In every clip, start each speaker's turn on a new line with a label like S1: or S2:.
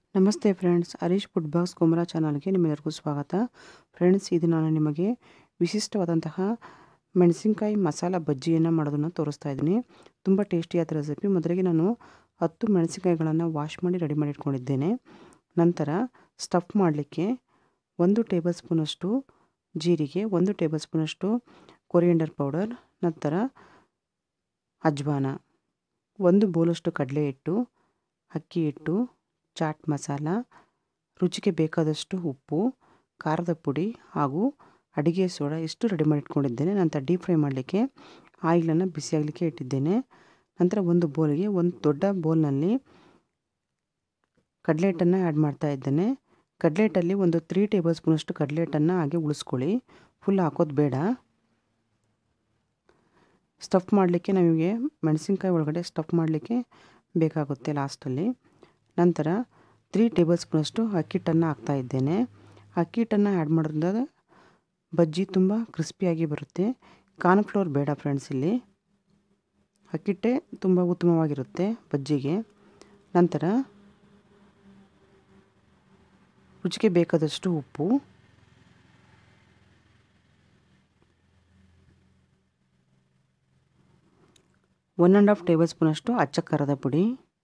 S1: ನಮಸ್ತೆ friends Harish food box ಕುಮರಾ ಚಾನಲ್ಗೆ ನಿಮ್ಮೆಲ್ಲರಿಗೂ ಸ್ವಾಗತ ಫ್ರೆಂಡ್ಸ್ ಇದು ನಾನು ನಿಮಗೆ ವಿಶಿಷ್ಟವಾದಂತಹ ಮೆಣಸಿನ್ಕಾಯಿ ಮಸಾಲ ಬಜ್ಜಿಯನ್ನು ಮಾಡೋದನ್ನು ತೋರಿಸ್ತಾ ಇದ್ದೀನಿ ತುಂಬ ಟೇಸ್ಟಿಯಾದ ರೆಸಿಪಿ ಮೊದಲಿಗೆ ನಾನು ಹತ್ತು ಮೆಣಸಿನ್ಕಾಯಿಗಳನ್ನು ವಾಶ್ ಮಾಡಿ ರೆಡಿ ಮಾಡಿ ಇಟ್ಕೊಂಡಿದ್ದೇನೆ ನಂತರ ಸ್ಟಫ್ ಮಾಡಲಿಕ್ಕೆ ಒಂದು ಟೇಬಲ್ ಸ್ಪೂನಷ್ಟು ಜೀರಿಗೆ ಒಂದು ಟೇಬಲ್ ಸ್ಪೂನಷ್ಟು ಕೊರಿಯಂಡರ್ ಪೌಡರ್ ನಂತರ ಅಜ್ವಾನ ಒಂದು ಬೌಲಷ್ಟು ಕಡಲೆ ಹಿಟ್ಟು ಅಕ್ಕಿ ಹಿಟ್ಟು ಚಾಟ್ ಮಸಾಲ ರುಚಿಗೆ ಬೇಕಾದಷ್ಟು ಉಪ್ಪು ಖಾರದ ಪುಡಿ ಹಾಗೂ ಅಡುಗೆ ಸೋಡಾ ಇಷ್ಟು ರೆಡಿ ಮಾಡಿ ಇಟ್ಕೊಂಡಿದ್ದೇನೆ ನಂತರ ಡೀಪ್ ಫ್ರೈ ಮಾಡಲಿಕ್ಕೆ ಆಯಿಲನ್ನು ಬಿಸಿಯಾಗಲಿಕ್ಕೆ ಇಟ್ಟಿದ್ದೇನೆ ನಂತರ ಒಂದು ಬೌಲ್ಗೆ ಒಂದು ದೊಡ್ಡ ಬೌಲ್ನಲ್ಲಿ ಕಡಲೆ ಹಿಟ್ಟನ್ನು ಆ್ಯಡ್ ಮಾಡ್ತಾ ಇದ್ದೇನೆ ಕಡಲೆ ಹಿಟ್ಟಲ್ಲಿ ಒಂದು ತ್ರೀ ಟೇಬಲ್ ಸ್ಪೂನಷ್ಟು ಕಡಲೆ ಹಿಟ್ಟನ್ನು ಹಾಗೆ ಉಳಿಸ್ಕೊಳ್ಳಿ ಫುಲ್ ಹಾಕೋದು ಬೇಡ ಸ್ಟಫ್ ಮಾಡಲಿಕ್ಕೆ ನಮಗೆ ಮೆಣಸಿನ್ಕಾಯಿ ಒಳಗಡೆ ಸ್ಟಫ್ ಮಾಡಲಿಕ್ಕೆ ಬೇಕಾಗುತ್ತೆ ಲಾಸ್ಟಲ್ಲಿ ನಂತರ ತ್ರೀ ಟೇಬಲ್ ಸ್ಪೂನಷ್ಟು ಅಕ್ಕಿ ಹಿಟ್ಟನ್ನು ಹಾಕ್ತಾ ಇದ್ದೇನೆ ಅಕ್ಕಿ ಹಿಟ್ಟನ್ನು ಆ್ಯಡ್ ಮಾಡೋದ್ರಿಂದ ಬಜ್ಜಿ ತುಂಬ ಕ್ರಿಸ್ಪಿಯಾಗಿ ಬರುತ್ತೆ ಕಾರ್ನ್ಫ್ಲೋರ್ ಬೇಡ ಫ್ರೆಂಡ್ಸ್ ಇಲ್ಲಿ ಅಕ್ಕಿಟ್ಟೆ ತುಂಬ ಉತ್ತಮವಾಗಿರುತ್ತೆ ಬಜ್ಜಿಗೆ ನಂತರ ರುಚಿಗೆ ಬೇಕಾದಷ್ಟು ಉಪ್ಪು ಒನ್ ಆ್ಯಂಡ್ ಹಾಫ್ ಟೇಬಲ್ ಸ್ಪೂನಷ್ಟು ಅಚ್ಚ ಖಾರದ ಪುಡಿ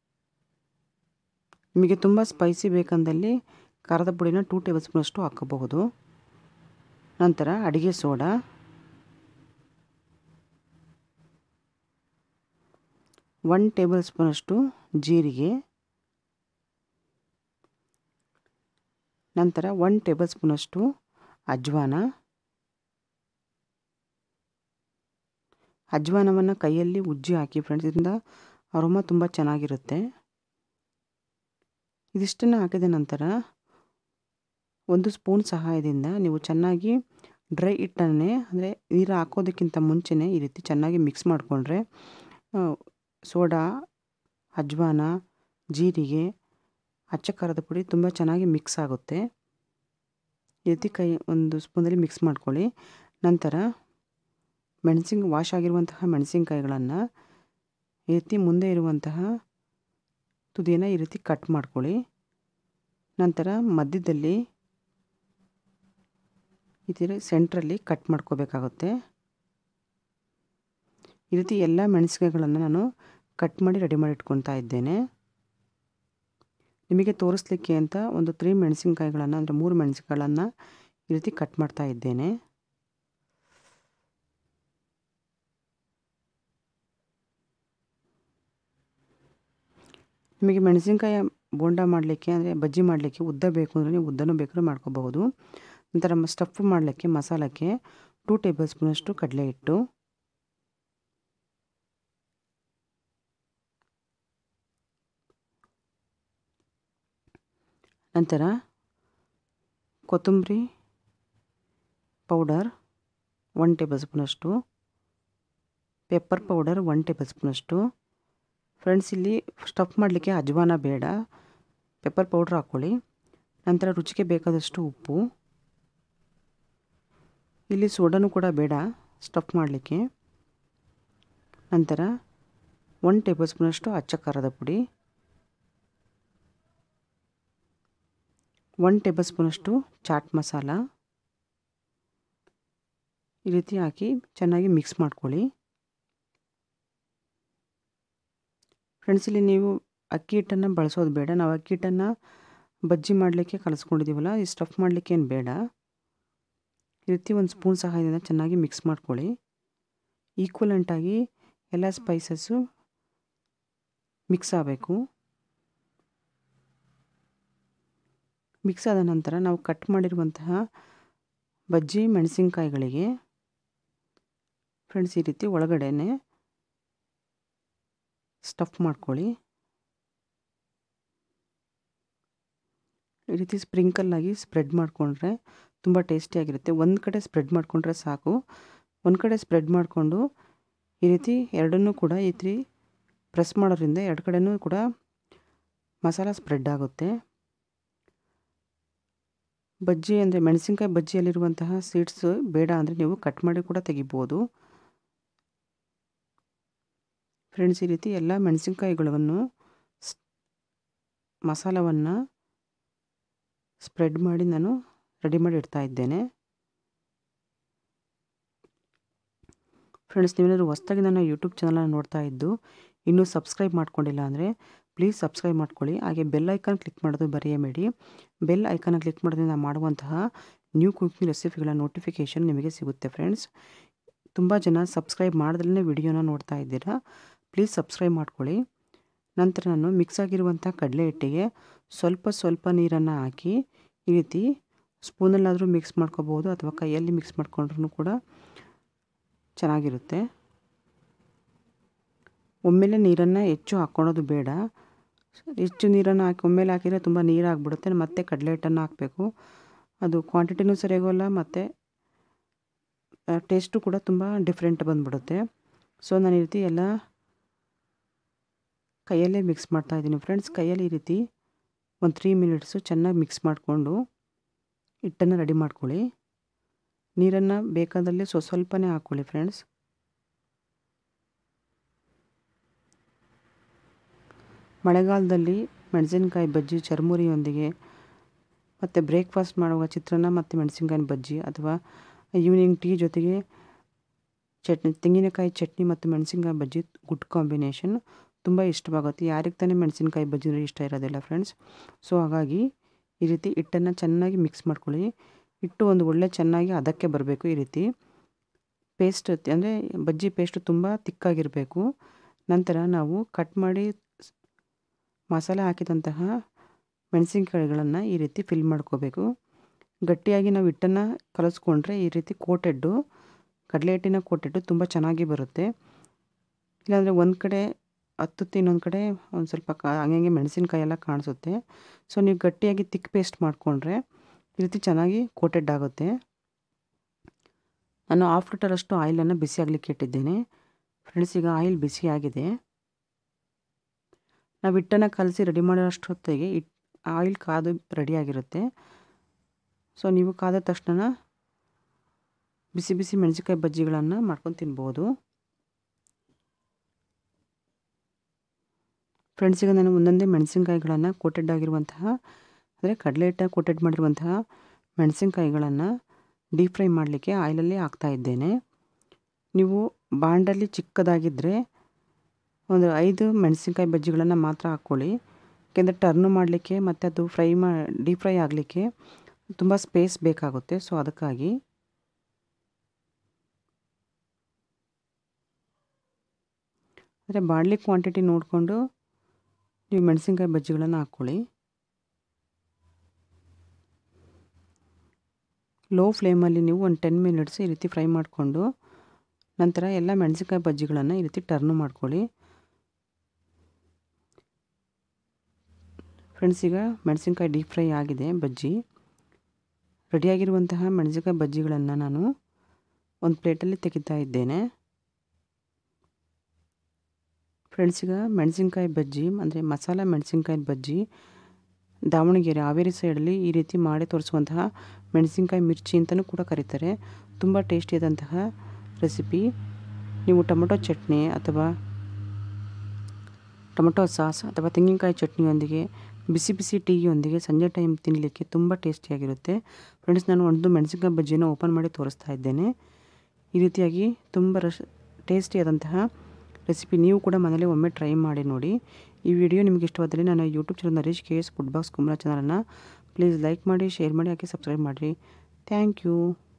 S1: ನಿಮಗೆ ತುಂಬ ಸ್ಪೈಸಿ ಬೇಕಂದಲ್ಲಿ ಖಾರದ ಪುಡಿನ ಟೂ ಟೇಬಲ್ ಸ್ಪೂನಷ್ಟು ಹಾಕಬಹುದು ನಂತರ ಅಡುಗೆ ಸೋಡಾ ಒನ್ ಟೇಬಲ್ ಸ್ಪೂನಷ್ಟು ಜೀರಿಗೆ ನಂತರ ಒನ್ ಟೇಬಲ್ ಸ್ಪೂನಷ್ಟು ಅಜ್ವಾನ ಅಜ್ವಾನವನ್ನು ಕೈಯಲ್ಲಿ ಉಜ್ಜಿ ಹಾಕಿ ಫ್ರೆಂಡ್ಸ್ ಇದರಿಂದ ಅರೋಮ ತುಂಬ ಚೆನ್ನಾಗಿರುತ್ತೆ ಇದಿಷ್ಟನ್ನು ಹಾಕಿದ ನಂತರ ಒಂದು ಸ್ಪೂನ್ ಸಹಾಯದಿಂದ ನೀವು ಚೆನ್ನಾಗಿ ಡ್ರೈ ಹಿಟ್ಟನ್ನೇ ಅಂದರೆ ನೀರು ಹಾಕೋದಕ್ಕಿಂತ ಮುಂಚೆನೇ ಈ ರೀತಿ ಚೆನ್ನಾಗಿ ಮಿಕ್ಸ್ ಮಾಡಿಕೊಂಡ್ರೆ ಸೋಡಾ ಅಜ್ವಾನ ಜೀರಿಗೆ ಅಚ್ಚ ಖಾರದ ಪುಡಿ ತುಂಬ ಚೆನ್ನಾಗಿ ಮಿಕ್ಸ್ ಆಗುತ್ತೆ ಈ ರೀತಿ ಕೈ ಒಂದು ಸ್ಪೂನಲ್ಲಿ ಮಿಕ್ಸ್ ಮಾಡ್ಕೊಳ್ಳಿ ನಂತರ ಮೆಣಸಿನ ವಾಶ್ ಆಗಿರುವಂತಹ ಮೆಣಸಿನ್ಕಾಯಿಗಳನ್ನು ಈ ರೀತಿ ಮುಂದೆ ಇರುವಂತಹ ತುದಿಯನ್ನು ಈ ರೀತಿ ಕಟ್ ಮಾಡ್ಕೊಳ್ಳಿ ನಂತರ ಮಧ್ಯದಲ್ಲಿ ಈ ಥರ ಸೆಂಟ್ರಲ್ಲಿ ಕಟ್ ಮಾಡ್ಕೋಬೇಕಾಗುತ್ತೆ ಈ ರೀತಿ ಎಲ್ಲ ಮೆಣಸಿನಕಾಯಿಗಳನ್ನು ನಾನು ಕಟ್ ಮಾಡಿ ರೆಡಿ ಮಾಡಿ ಇಟ್ಕೊತಾ ಇದ್ದೇನೆ ನಿಮಗೆ ತೋರಿಸ್ಲಿಕ್ಕೆ ಅಂತ ಒಂದು ತ್ರೀ ಮೆಣಸಿನ್ಕಾಯಿಗಳನ್ನು ಅಂದರೆ ಮೂರು ಮೆಣಸಿನ್ಕಾಯಿಗಳನ್ನು ಈ ರೀತಿ ಕಟ್ ಮಾಡ್ತಾ ಇದ್ದೇನೆ ನಿಮಗೆ ಮೆಣಸಿನ್ಕಾಯಿ ಬೋಂಡ ಮಾಡಲಿಕ್ಕೆ ಅಂದರೆ ಬಜ್ಜಿ ಮಾಡಲಿಕ್ಕೆ ಉದ್ದ ಬೇಕು ಅಂದರೆ ನೀವು ಉದ್ದನೂ ಬೇಕಾದ್ರೂ ಮಾಡ್ಕೋಬಹುದು ನಂತರ ಸ್ಟಫ್ ಮಾಡಲಿಕ್ಕೆ ಮಸಾಲಕ್ಕೆ ಟೂ ಟೇಬಲ್ ಸ್ಪೂನಷ್ಟು ಕಡಲೆ ಹಿಟ್ಟು ನಂತರ ಕೊತ್ತಂಬರಿ ಪೌಡರ್ ಒನ್ ಟೇಬಲ್ ಸ್ಪೂನಷ್ಟು ಪೆಪ್ಪರ್ ಪೌಡರ್ ಒನ್ ಟೇಬಲ್ ಸ್ಪೂನಷ್ಟು ಫ್ರೆಂಡ್ಸ್ ಇಲ್ಲಿ ಸ್ಟಫ್ ಮಾಡಲಿಕ್ಕೆ ಅಜ್ವಾನ ಬೇಡ ಪೆಪ್ಪರ್ ಪೌಡ್ರ್ ಹಾಕ್ಕೊಳ್ಳಿ ನಂತರ ರುಚಿಗೆ ಬೇಕಾದಷ್ಟು ಉಪ್ಪು ಇಲ್ಲಿ ಸೋಡಾನು ಕೂಡ ಬೇಡ ಸ್ಟಫ್ ಮಾಡಲಿಕ್ಕೆ ನಂತರ ಒನ್ ಟೇಬಲ್ ಸ್ಪೂನಷ್ಟು ಅಚ್ಚ ಖಾರದ ಪುಡಿ ಒನ್ ಟೇಬಲ್ ಸ್ಪೂನಷ್ಟು ಚಾಟ್ ಮಸಾಲ ಈ ರೀತಿ ಹಾಕಿ ಚೆನ್ನಾಗಿ ಮಿಕ್ಸ್ ಮಾಡ್ಕೊಳ್ಳಿ ಫ್ರೆಂಡ್ಸ್ ಇಲ್ಲಿ ನೀವು ಅಕ್ಕಿ ಹಿಟ್ಟನ್ನು ಬಳಸೋದು ಬೇಡ ನಾವು ಅಕ್ಕಿ ಹಿಟ್ಟನ್ನು ಬಜ್ಜಿ ಮಾಡಲಿಕ್ಕೆ ಕಲಿಸ್ಕೊಂಡಿದ್ದೀವಲ್ಲ ಈ ಸ್ಟಫ್ ಮಾಡಲಿಕ್ಕೆ ಏನು ಬೇಡ ಈ ರೀತಿ ಒಂದು ಸ್ಪೂನ್ ಸಹಾಯದಿಂದ ಚೆನ್ನಾಗಿ ಮಿಕ್ಸ್ ಮಾಡ್ಕೊಳ್ಳಿ ಈಕ್ವಲೆಂಟಾಗಿ ಎಲ್ಲ ಸ್ಪೈಸಸ್ಸು ಮಿಕ್ಸ್ ಆಗಬೇಕು ಮಿಕ್ಸ್ ಆದ ನಂತರ ನಾವು ಕಟ್ ಮಾಡಿರುವಂತಹ ಬಜ್ಜಿ ಮೆಣಸಿನ್ಕಾಯಿಗಳಿಗೆ ಫ್ರೆಂಡ್ಸ್ ಈ ರೀತಿ ಒಳಗಡೆನೆ ಸ್ಟಫ್ ಮಾಡ್ಕೊಳ್ಳಿ ಈ ರೀತಿ ಸ್ಪ್ರಿಂಕಲ್ಲಾಗಿ ಸ್ಪ್ರೆಡ್ ಮಾಡಿಕೊಂಡ್ರೆ ತುಂಬ ಟೇಸ್ಟಿಯಾಗಿರುತ್ತೆ ಒಂದು ಕಡೆ ಸ್ಪ್ರೆಡ್ ಮಾಡಿಕೊಂಡ್ರೆ ಸಾಕು ಒಂದು ಕಡೆ ಸ್ಪ್ರೆಡ್ ಮಾಡಿಕೊಂಡು ಈ ರೀತಿ ಎರಡನ್ನೂ ಕೂಡ ಈ ರೀತಿ ಪ್ರೆಸ್ ಮಾಡೋದ್ರಿಂದ ಎರಡು ಕಡೆನೂ ಕೂಡ ಮಸಾಲ ಸ್ಪ್ರೆಡ್ ಆಗುತ್ತೆ ಬಜ್ಜಿ ಅಂದರೆ ಮೆಣಸಿನ್ಕಾಯಿ ಬಜ್ಜಿಯಲ್ಲಿರುವಂತಹ ಸೀಡ್ಸ್ ಬೇಡ ಅಂದರೆ ನೀವು ಕಟ್ ಮಾಡಿ ಕೂಡ ತೆಗಿಬೋದು ಫ್ರೆಂಡ್ಸ್ ಈ ರೀತಿ ಎಲ್ಲ ಮೆಣಸಿನ್ಕಾಯಿಗಳನ್ನು ಮಸಾಲವನ್ನು ಸ್ಪ್ರೆಡ್ ಮಾಡಿ ನಾನು ರೆಡಿ ಮಾಡಿ ಇಡ್ತಾ ಇದ್ದೇನೆ ಫ್ರೆಂಡ್ಸ್ ನೀವೇನಾದ್ರು ಹೊಸ್ದಾಗಿ ನನ್ನ ಯೂಟ್ಯೂಬ್ ಚಾನಲನ್ನು ನೋಡ್ತಾ ಇದ್ದು ಇನ್ನೂ ಸಬ್ಸ್ಕ್ರೈಬ್ ಮಾಡ್ಕೊಂಡಿಲ್ಲ ಅಂದರೆ ಪ್ಲೀಸ್ ಸಬ್ಸ್ಕ್ರೈಬ್ ಮಾಡ್ಕೊಳ್ಳಿ ಹಾಗೆ ಬೆಲ್ ಐಕಾನ್ ಕ್ಲಿಕ್ ಮಾಡೋದು ಮರೆಯಬೇಡಿ ಬೆಲ್ ಐಕಾನ ಕ್ಲಿಕ್ ಮಾಡೋದ್ರಿಂದ ಮಾಡುವಂತಹ ನ್ಯೂ ಕುಕಿಂಗ್ ರೆಸಿಪಿಗಳ ನೋಟಿಫಿಕೇಷನ್ ನಿಮಗೆ ಸಿಗುತ್ತೆ ಫ್ರೆಂಡ್ಸ್ ತುಂಬ ಜನ ಸಬ್ಸ್ಕ್ರೈಬ್ ಮಾಡಿದ್ರೇ ವಿಡಿಯೋನ ನೋಡ್ತಾ ಇದ್ದೀರಾ ಪ್ಲೀಸ್ ಸಬ್ಸ್ಕ್ರೈಬ್ ಮಾಡ್ಕೊಳ್ಳಿ ನಂತರ ನಾನು ಮಿಕ್ಸ್ ಆಗಿರುವಂಥ ಕಡಲೆ ಹಿಟ್ಟಿಗೆ ಸ್ವಲ್ಪ ಸ್ವಲ್ಪ ನೀರನ್ನು ಹಾಕಿ ಈ ರೀತಿ ಸ್ಪೂನಲ್ಲಾದರೂ ಮಿಕ್ಸ್ ಮಾಡ್ಕೋಬೋದು ಅಥವಾ ಕೈಯಲ್ಲಿ ಮಿಕ್ಸ್ ಮಾಡ್ಕೊಂಡ್ರೂ ಕೂಡ ಚೆನ್ನಾಗಿರುತ್ತೆ ಒಮ್ಮೆಲೆ ನೀರನ್ನು ಹೆಚ್ಚು ಹಾಕ್ಕೊಳೋದು ಬೇಡ ಹೆಚ್ಚು ನೀರನ್ನು ಹಾಕಿ ಒಮ್ಮೆಲೆ ಹಾಕಿದರೆ ತುಂಬ ನೀರು ಆಗಿಬಿಡುತ್ತೆ ಮತ್ತೆ ಕಡಲೆ ಹಿಟ್ಟನ್ನು ಹಾಕಬೇಕು ಅದು ಕ್ವಾಂಟಿಟಿನೂ ಸರಿಯಾಗೋಲ್ಲ ಮತ್ತು ಟೇಸ್ಟು ಕೂಡ ತುಂಬ ಡಿಫ್ರೆಂಟ್ ಬಂದುಬಿಡುತ್ತೆ ಸೊ ನಾನು ಈ ರೀತಿ ಎಲ್ಲ ಕೈಯಲ್ಲೇ ಮಿಕ್ಸ್ ಮಾಡ್ತಾಯಿದ್ದೀನಿ ಫ್ರೆಂಡ್ಸ್ ಕೈಯಲ್ಲಿ ಈ ರೀತಿ ಒಂದು ತ್ರೀ ಮಿನಿಟ್ಸು ಚೆನ್ನಾಗಿ ಮಿಕ್ಸ್ ಮಾಡಿಕೊಂಡು ಹಿಟ್ಟನ್ನು ರೆಡಿ ಮಾಡ್ಕೊಳ್ಳಿ ನೀರನ್ನು ಬೇಕಾದಲ್ಲಿ ಸ್ವ ಸ್ವಲ್ಪನೇ ಹಾಕ್ಕೊಳ್ಳಿ ಫ್ರೆಂಡ್ಸ್ ಮಳೆಗಾಲದಲ್ಲಿ ಮೆಣಸಿನ್ಕಾಯಿ ಬಜ್ಜಿ ಚರ್ಮುರಿಯೊಂದಿಗೆ ಮತ್ತು ಬ್ರೇಕ್ಫಾಸ್ಟ್ ಮಾಡುವ ಚಿತ್ರಾನ್ನ ಮತ್ತು ಮೆಣಸಿನ್ಕಾಯಿ ಬಜ್ಜಿ ಅಥವಾ ಈವ್ನಿಂಗ್ ಟೀ ಜೊತೆಗೆ ಚಟ್ನಿ ತೆಂಗಿನಕಾಯಿ ಚಟ್ನಿ ಮತ್ತು ಮೆಣಸಿನ್ಕಾಯಿ ಬಜ್ಜಿ ಗುಡ್ ಕಾಂಬಿನೇಷನ್ ತುಂಬ ಇಷ್ಟವಾಗುತ್ತೆ ಯಾರಿಗೆ ತಾನೇ ಮೆಣಸಿನ್ಕಾಯಿ ಬಜ್ಜಿ ಇಷ್ಟ ಇರೋದಿಲ್ಲ ಫ್ರೆಂಡ್ಸ್ ಸೊ ಹಾಗಾಗಿ ಈ ರೀತಿ ಹಿಟ್ಟನ್ನು ಚೆನ್ನಾಗಿ ಮಿಕ್ಸ್ ಮಾಡ್ಕೊಳ್ಳಿ ಹಿಟ್ಟು ಒಂದು ಒಳ್ಳೆ ಚೆನ್ನಾಗಿ ಅದಕ್ಕೆ ಬರಬೇಕು ಈ ರೀತಿ ಪೇಸ್ಟ್ ಅಂದರೆ ಬಜ್ಜಿ ಪೇಸ್ಟು ತುಂಬ ತಿಕ್ಕಾಗಿರಬೇಕು ನಂತರ ನಾವು ಕಟ್ ಮಾಡಿ ಮಸಾಲೆ ಹಾಕಿದಂತಹ ಮೆಣಸಿನ್ಕಾಯಿಗಳನ್ನು ಈ ರೀತಿ ಫಿಲ್ ಮಾಡ್ಕೋಬೇಕು ಗಟ್ಟಿಯಾಗಿ ನಾವು ಹಿಟ್ಟನ್ನು ಕಲಿಸ್ಕೊಂಡ್ರೆ ಈ ರೀತಿ ಕೋಟೆಡ್ಡು ಕಡಲೆ ಹಿಟ್ಟಿನ ಕೋಟೆಡ್ಡು ತುಂಬ ಚೆನ್ನಾಗಿ ಬರುತ್ತೆ ಇಲ್ಲಾಂದರೆ ಒಂದು ಕಡೆ ಹತ್ತುತ್ತೆ ಇನ್ನೊಂದು ಕಡೆ ಒಂದು ಸ್ವಲ್ಪ ಕಾ ಹಂಗೆ ಮೆಣಸಿನ್ಕಾಯಿ ಎಲ್ಲ ಕಾಣಿಸುತ್ತೆ ಸೊ ನೀವು ಗಟ್ಟಿಯಾಗಿ ತಿಕ್ ಪೇಸ್ಟ್ ಮಾಡಿಕೊಂಡ್ರೆ ಈ ರೀತಿ ಚೆನ್ನಾಗಿ ಕೋಟೆಡ್ ಆಗುತ್ತೆ ನಾನು ಹಾಫ್ ಲೀಟರಷ್ಟು ಆಯಿಲನ್ನು ಬಿಸಿ ಆಗಲಿಕ್ಕೆ ಇಟ್ಟಿದ್ದೇನೆ ಫ್ರೆಂಡ್ಸ್ ಈಗ ಆಯಿಲ್ ಬಿಸಿ ಆಗಿದೆ ನಾವು ಹಿಟ್ಟನ್ನು ಕಲಸಿ ರೆಡಿ ಮಾಡೋಷ್ಟು ಹೊತ್ತಿಗೆ ಇಟ್ ಆಯಿಲ್ ಕಾದು ರೆಡಿಯಾಗಿರುತ್ತೆ ಸೊ ನೀವು ಕಾದ ತಕ್ಷಣ ಬಿಸಿ ಬಿಸಿ ಮೆಣಸಿನ್ಕಾಯಿ ಬಜ್ಜಿಗಳನ್ನು ಮಾಡ್ಕೊಂಡು ತಿನ್ಬೋದು ಫ್ರೆಂಡ್ಸ್ ಈಗ ನಾನು ಒಂದೊಂದೇ ಮೆಣಸಿನ್ಕಾಯಿಗಳನ್ನು ಕೋಟೆಡ್ ಆಗಿರುವಂತಹ ಅಂದರೆ ಕಡಲೆ ಹಿಟ್ಟ ಕೋಟೆಡ್ ಮಾಡಿರುವಂತಹ ಮೆಣಸಿನ್ಕಾಯಿಗಳನ್ನು ಡೀಪ್ ಫ್ರೈ ಮಾಡಲಿಕ್ಕೆ ಆಯಿಲಲ್ಲಿ ಹಾಕ್ತಾ ಇದ್ದೇನೆ ನೀವು ಬಾಂಡಲ್ಲಿ ಚಿಕ್ಕದಾಗಿದ್ದರೆ ಒಂದು ಐದು ಮೆಣಸಿನ್ಕಾಯಿ ಬಜ್ಜಿಗಳನ್ನು ಮಾತ್ರ ಹಾಕ್ಕೊಳ್ಳಿ ಯಾಕೆಂದರೆ ಟರ್ನು ಮಾಡಲಿಕ್ಕೆ ಮತ್ತು ಅದು ಫ್ರೈ ಮಾ ಡೀಪ್ ಫ್ರೈ ಆಗಲಿಕ್ಕೆ ತುಂಬ ಸ್ಪೇಸ್ ಬೇಕಾಗುತ್ತೆ ಸೊ ಅದಕ್ಕಾಗಿ ಅಂದರೆ ಬಾಣಲಿ ಕ್ವಾಂಟಿಟಿ ನೋಡಿಕೊಂಡು ನೀವು ಮೆಣಸಿನ್ಕಾಯಿ ಬಜ್ಜಿಗಳನ್ನು ಹಾಕ್ಕೊಳ್ಳಿ ಲೋ ಫ್ಲೇಮಲ್ಲಿ ನೀವು ಒಂದು ಟೆನ್ ಮಿನಿಟ್ಸ್ ಈ ರೀತಿ ಫ್ರೈ ಮಾಡಿಕೊಂಡು ನಂತರ ಎಲ್ಲ ಮೆಣಸಿನ್ಕಾಯಿ ಬಜ್ಜಿಗಳನ್ನು ಈ ರೀತಿ ಟರ್ನು ಮಾಡ್ಕೊಳ್ಳಿ ಫ್ರೆಂಡ್ಸ್ ಈಗ ಮೆಣಸಿನ್ಕಾಯಿ ಡೀಪ್ ಫ್ರೈ ಆಗಿದೆ ಬಜ್ಜಿ ರೆಡಿಯಾಗಿರುವಂತಹ ಮೆಣಸಿನ್ಕಾಯಿ ಬಜ್ಜಿಗಳನ್ನು ನಾನು ಒಂದು ಪ್ಲೇಟಲ್ಲಿ ತೆಗಿತಾ ಇದ್ದೇನೆ ಫ್ರೆಂಡ್ಸ್ ಈಗ ಮೆಣಸಿನ್ಕಾಯಿ ಬಜ್ಜಿ ಅಂದರೆ ಮಸಾಲ ಮೆಣಸಿನ್ಕಾಯಿ ಬಜ್ಜಿ ದಾವಣಗೆರೆ ಹಾವೇರಿ ಸೈಡಲ್ಲಿ ಈ ರೀತಿ ಮಾಡಿ ತೋರಿಸುವಂತಹ ಮೆಣಸಿನ್ಕಾಯಿ ಮಿರ್ಚಿ ಅಂತಲೂ ಕೂಡ ಕರೀತಾರೆ ತುಂಬ ಟೇಸ್ಟಿಯಾದಂತಹ ರೆಸಿಪಿ ನೀವು ಟೊಮೊಟೊ ಚಟ್ನಿ ಅಥವಾ ಟೊಮೊಟೊ ಸಾಸ್ ಅಥವಾ ತೆಂಗಿನಕಾಯಿ ಚಟ್ನಿಯೊಂದಿಗೆ ಬಿಸಿ ಬಿಸಿ ಟೀಯೊಂದಿಗೆ ಸಂಜೆ ಟೈಮ್ ತಿನ್ನಲಿಕ್ಕೆ ತುಂಬ ಟೇಸ್ಟಿಯಾಗಿರುತ್ತೆ ಫ್ರೆಂಡ್ಸ್ ನಾನು ಒಂದು ಮೆಣಸಿನ್ಕಾಯಿ ಬಜ್ಜಿನ ಓಪನ್ ಮಾಡಿ ತೋರಿಸ್ತಾ ಇದ್ದೇನೆ ಈ ರೀತಿಯಾಗಿ ತುಂಬ ರಶ್ ಟೇಸ್ಟಿಯಾದಂತಹ ರೆಸಿಪಿ ನೀವು ಕೂಡ ಮನೇಲಿ ಒಮ್ಮೆ ಟ್ರೈ ಮಾಡಿ ನೋಡಿ ಈ ವಿಡಿಯೋ ನಿಮಗೆ ಇಷ್ಟವಾದರೆ ನನ್ನ YouTube channel Naresh K S food box ಕುಮ್ರಾ ಚಾನಲನ್ನು ಪ್ಲೀಸ್ ಲೈಕ್ ಮಾಡಿ ಶೇರ್ ಮಾಡಿ ಹಾಕಿ ಸಬ್ಸ್ಕ್ರೈಬ್ ಮಾಡಿರಿ ಥ್ಯಾಂಕ್ ಯು